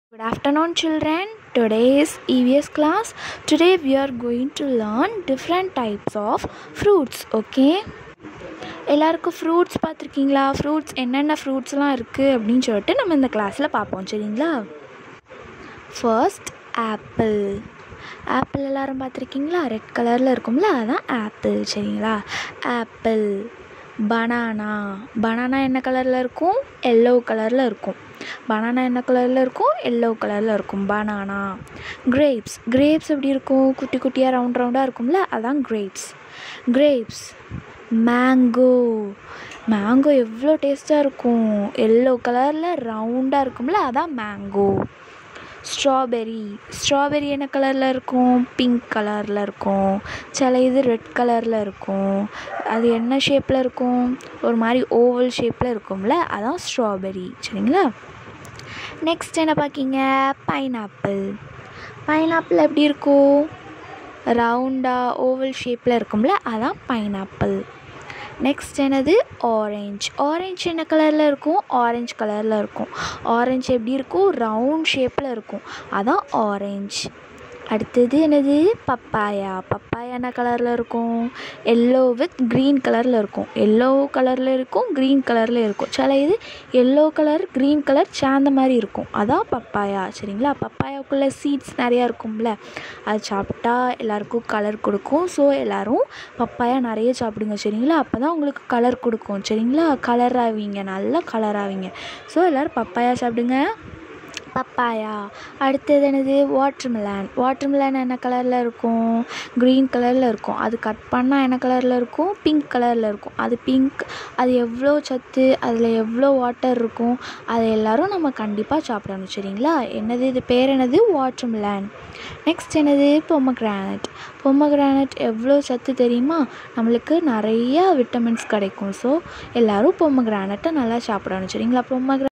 Good afternoon, children. Today is EVS class. Today we are going to learn different types of fruits. Okay. எல்லாருக்கும் fruits பார்த்துருக்கீங்களா fruits என்னென்ன ஃப்ரூட்ஸ்லாம் இருக்குது அப்படின்னு சொல்லிட்டு நம்ம இந்த கிளாஸில் பார்ப்போம் சரிங்களா ஃபர்ஸ்ட் ஆப்பிள் ஆப்பிள் எல்லாரும் பார்த்துருக்கீங்களா ரெட் கலரில் இருக்கும்ல அதான் ஆப்பிள் சரிங்களா ஆப்பிள் பனானா பனானா என்ன கலரில் இருக்கும் எல்லோ கலரில் இருக்கும் பனானா என்ன கலரில் இருக்கும் எல்லோ கலரில் இருக்கும் பனானா கிரேப்ஸ் கிரேப்ஸ் எப்படி இருக்கும் குட்டி குட்டியாக ரவுண்ட் ரவுண்டாக இருக்கும்ல அதான் கிரேப்ஸ் கிரேப்ஸ் மேங்கோ மேங்கோ எவ்வளோ டேஸ்ட்டாக இருக்கும் எல்லோ கலரில் ரவுண்டாக இருக்கும்ல அதான் மேங்கோ ஸ்ட்ராபெரி ஸ்ட்ராபெரி என்ன கலரில் இருக்கும் பிங்க் கலரில் இருக்கும் சில இது ரெட் கலரில் இருக்கும் அது என்ன ஷேப்பில் இருக்கும் ஒரு மாதிரி ஓவல் ஷேப்பில் இருக்கும்ல அதான் ஸ்ட்ராபெரி சரிங்களா நெக்ஸ்ட் என்ன பார்க்கிங்க பைனாப்பிள் பைனாப்பிள் எப்படி இருக்கும் ரவுண்டாக ஓவல் ஷேப்பில் இருக்கும்ல அதான் பைனாப்பிள் நெக்ஸ்ட் என்னது ஆரஞ்ச் ஆரஞ்ச் என்ன கலரில் இருக்கும் ஆரஞ்சு கலரில் இருக்கும் ஆரஞ்சு எப்படி இருக்கும் ரவுண்ட் ஷேப்பில் இருக்கும் அதான் ஆரஞ்ச் அடுத்தது என்னது பப்பாயா பப்பாயா என்ன கலரில் இருக்கும் எல்லோ வித் க்ரீன் கலரில் இருக்கும் எல்லோ கலரில் இருக்கும் க்ரீன் கலரில் இருக்கும் சில இது எல்லோ கலர் க்ரீன் கலர் சேர்ந்த மாதிரி இருக்கும் அதான் பப்பாயா சரிங்களா பப்பாயாவுக்குள்ளே சீட்ஸ் நிறையா இருக்கும்ல அது சாப்பிட்டா எல்லாருக்கும் கலர் கொடுக்கும் ஸோ எல்லோரும் பப்பாயா நிறைய சாப்பிடுங்க சரிங்களா அப்போ தான் உங்களுக்கு கலர் கொடுக்கும் சரிங்களா கலர் ஆவீங்க நல்லா கலர் ஆவீங்க ஸோ எல்லோரும் பப்பாயா சாப்பிடுங்க பப்பாயா அடுத்தது என்னது வாட்டர்மெலான் வாட்டர்மெலான் என்ன கலரில் இருக்கும் க்ரீன் கலரில் இருக்கும் அது கட் பண்ணால் என்ன கலரில் இருக்கும் பிங்க் கலரில் இருக்கும் அது பிங்க் அது எவ்வளோ சத்து அதில் எவ்வளோ வாட்டர் இருக்கும் அதை எல்லோரும் நம்ம கண்டிப்பாக சாப்பிடணும் சரிங்களா என்னது இது பேர் என்னது வாட்டர்மெலான் நெக்ஸ்ட் என்னது பொம்மக்ரானட் பொம்மக்ரானட் எவ்வளோ சத்து தெரியுமா நம்மளுக்கு நிறையா விட்டமின்ஸ் கிடைக்கும் ஸோ எல்லோரும் பொம்மக்ரானட்டை நல்லா சாப்பிடணும் சரிங்களா பொம்மக்ரா